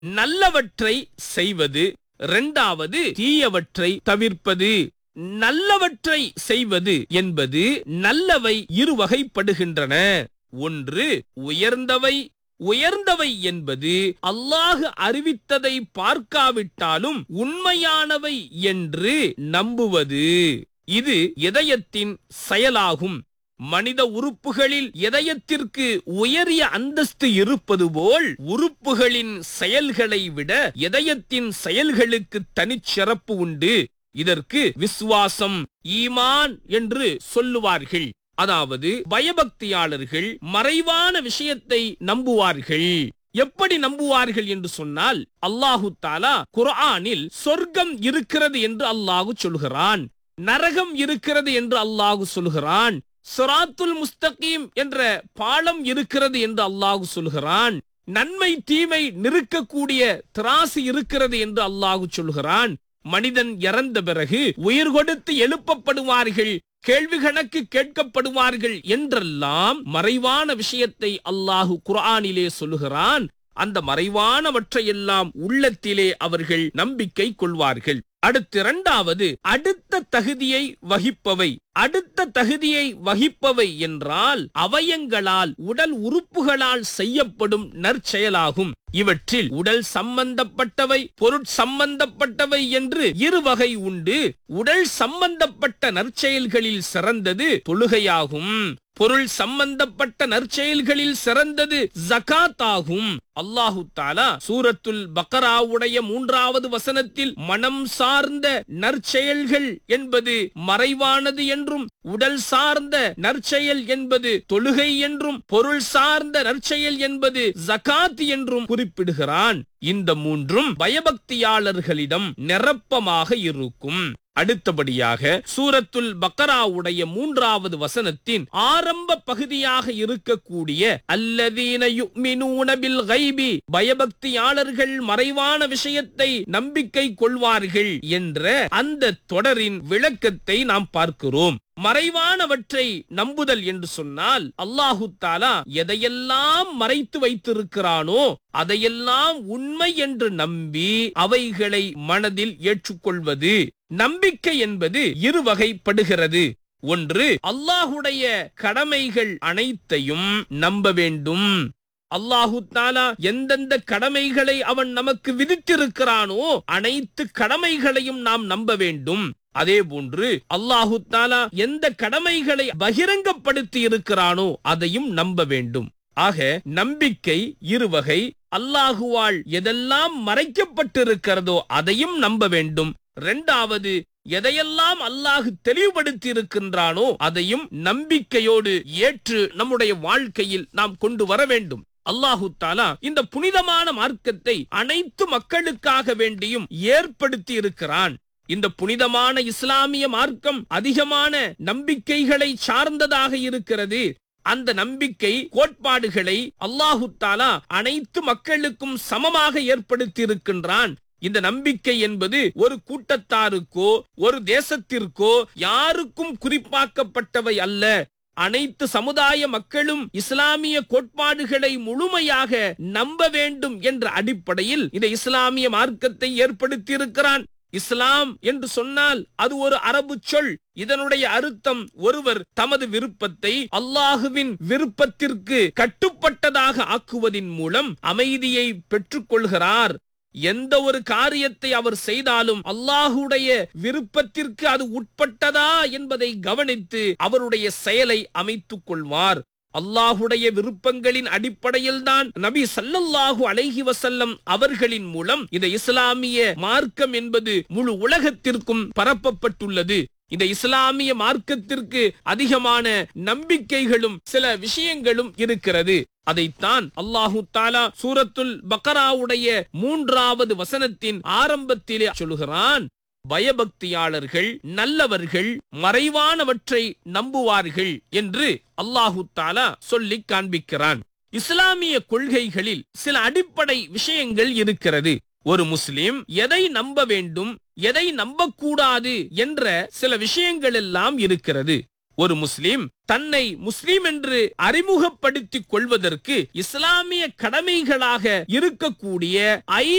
நல்லவற்றை செய்வது இரண்டாவது தீயவற்றை தவிர்ப்பது நல்லவற்றை செய்வது என்பது நல்லவை இரு வகைப்படுகின்றன ஒன்று உயர்ந்தவை உயர்ந்தவை என்பது அல்லாஹ் அறிவித்ததை பார்க்காவிட்டாலும் உண்மையானவை என்று நம்புவது இது இதயத்தின் செயலாகும் மனித உறுப்புகளில் இதயத்திற்கு உயரிய அந்தஸ்து இருப்பது போல் உறுப்புகளின் செயல்களை விட இதயத்தின் செயல்களுக்கு தனிச்சிறப்பு உண்டு இதற்கு விசுவாசம் ஈமான் என்று சொல்லுவார்கள் அதாவது பயபக்தியாளர்கள் மறைவான விஷயத்தை நம்புவார்கள் எப்படி நம்புவார்கள் என்று சொன்னால் அல்லாஹு தாலா குர்ஆனில் சொர்க்கம் இருக்கிறது என்று அல்லாஹு சொல்கிறான் நரகம் இருக்கிறது என்று அல்லாஹு சொல்கிறான் சிராத்துல் முஸ்தகீம் என்ற பாலம் இருக்கிறது என்று அல்லாஹு சொல்கிறான் நன்மை தீமை நிறுக்கக்கூடிய திராசு இருக்கிறது என்று அல்லாஹு சொல்கிறான் மனிதன் இறந்த பிறகு உயிர் கொடுத்து எழுப்பப்படுவார்கள் கேள்வி கணக்கு கேட்கப்படுவார்கள் என்றெல்லாம் மறைவான விஷயத்தை அல்லாஹு குர்ஆனிலே சொல்லுகிறான் அந்த மறைவானவற்றையெல்லாம் உள்ளத்திலே அவர்கள் நம்பிக்கை கொள்வார்கள் அடுத்து இரண்டாவது அடுத்த தகுதியை வகிப்பவை அடுத்த தகுதியை வகிப்பவை என்றால் அவயங்களால் உடல் உறுப்புகளால் செய்யப்படும் நற்செயலாகும் இவற்றில் உடல் சம்பந்தப்பட்டவை பொருட்சம்பந்தப்பட்டவை என்று இரு வகை உண்டு உடல் சம்பந்தப்பட்ட நற்செயல்களில் சிறந்தது தொழுகையாகும் பொருள் சம்பந்தப்பட்ட நற்செயல்களில் சிறந்தது ஜகாத் ஆகும் அல்லாஹு தாலா சூரத்துல் பக்கராவுடைய மூன்றாவது வசனத்தில் மனம் சார்ந்த நற்செயல்கள் என்பது மறைவானது என்றும் உடல் சார்ந்த நற்செயல் என்பது தொழுகை என்றும் பொருள் சார்ந்த நற்செயல் என்பது ஜகாத் என்றும் குறிப்பிடுகிறான் இந்த மூன்றும் பயபக்தியாளர்களிடம் நிரப்பமாக இருக்கும் அடுத்தபடியாக சூரத்துல் பக்கராவுடைய மூன்றாவது வசனத்தின் ஆரம்ப பகுதியாக இருக்கக்கூடிய அல்லதீன யுக்மினூன பில் கைபி பயபக்தியாளர்கள் மறைவான விஷயத்தை நம்பிக்கை கொள்வார்கள் என்ற அந்த தொடரின் விளக்கத்தை நாம் பார்க்கிறோம் மறைவானவற்றை நம்புதல் என்று சொன்னால் அல்லாஹு தாலா எதையெல்லாம் மறைத்து வைத்திருக்கிறானோ அதையெல்லாம் உண்மை என்று நம்பி அவைகளை மனதில் ஏற்றுக்கொள்வது நம்பிக்கை என்பது இரு வகைப்படுகிறது ஒன்று அல்லாஹுடைய கடமைகள் அனைத்தையும் நம்ப வேண்டும் அல்லாஹு தாலா எந்தெந்த கடமைகளை அவன் நமக்கு விதித்திருக்கிறானோ அனைத்து கடமைகளையும் நாம் நம்ப வேண்டும் அதே போன்று அல்லாஹு தாலா எந்த கடமைகளை பகிரங்கப்படுத்தி இருக்கிறானோ அதையும் நம்ப வேண்டும் ஆக நம்பிக்கை இருவகை அல்லாஹுவால் எதெல்லாம் மறைக்கப்பட்டிருக்கிறதோ அதையும் நம்ப வேண்டும் இரண்டாவது எதையெல்லாம் அல்லாஹு தெளிவுபடுத்தி இருக்கின்றானோ அதையும் நம்பிக்கையோடு ஏற்று நம்முடைய வாழ்க்கையில் நாம் கொண்டு வர வேண்டும் அல்லாஹு தாலா இந்த புனிதமான மார்க்கத்தை அனைத்து மக்களுக்காக வேண்டியும் ஏற்படுத்தி இருக்கிறான் இந்த புனிதமான இஸ்லாமிய மார்க்கம் அதிகமான நம்பிக்கைகளை சார்ந்ததாக இருக்கிறது அந்த நம்பிக்கை கோட்பாடுகளை அல்லாஹு தாலா அனைத்து மக்களுக்கும் சமமாக ஏற்படுத்தி இருக்கின்றான் இந்த நம்பிக்கை என்பது ஒரு கூட்டத்தாருக்கோ ஒரு தேசத்திற்கோ யாருக்கும் குறிப்பாக்கப்பட்டவை அல்ல அனைத்து சமுதாய மக்களும் இஸ்லாமிய கோட்பாடுகளை முழுமையாக நம்ப வேண்டும் என்ற அடிப்படையில் இந்த இஸ்லாமிய மார்க்கத்தை ஏற்படுத்தி இருக்கிறான் இஸ்லாம் என்று சொன்னால் அது ஒரு அரபு சொல் இதனுடைய அர்த்தம் ஒருவர் தமது விருப்பத்தை அல்லாஹுவின் விருப்பத்திற்கு கட்டுப்பட்டதாக ஆக்குவதின் மூலம் அமைதியை பெற்றுக்கொள்கிறார் எந்த ஒரு காரியத்தை அவர் செய்தாலும் அல்லாஹுடைய விருப்பத்திற்கு அது உட்பட்டதா என்பதை கவனித்து அவருடைய செயலை அமைத்துக் கொள்வார் அல்லாஹுடைய விருப்பங்களின் அடிப்படையில் தான் நபி சல்லல்லாஹு அலைஹி வசல்லம் அவர்களின் மூலம் இந்த இஸ்லாமிய மார்க்கம் என்பது முழு உலகத்திற்கும் பரப்பப்பட்டுள்ளது இந்த இஸ்லாமிய மார்க்கத்திற்கு அதிகமான நம்பிக்கைகளும் சில விஷயங்களும் இருக்கிறது அதைத்தான் அல்லாஹு தாலா சூரத்துல் பக்கராவுடைய மூன்றாவது வசனத்தின் ஆரம்பத்திலே சொல்கிறான் பயபக்தியாளர்கள் நல்லவர்கள் மறைவானவற்றை நம்புவார்கள் என்று அல்லாஹு தாலா சொல்லி காண்பிக்கிறான் இஸ்லாமிய கொள்கைகளில் சில அடிப்படை விஷயங்கள் இருக்கிறது ஒரு முஸ்லிம் எதை நம்ப வேண்டும் எதை நம்பக்கூடாது என்ற சில விஷயங்கள் எல்லாம் இருக்கிறது ஒரு முஸ்லிம் தன்னை முஸ்லிம் என்று அறிமுகப்படுத்திக் கொள்வதற்கு இஸ்லாமிய கடமைகளாக இருக்கக்கூடிய ஐ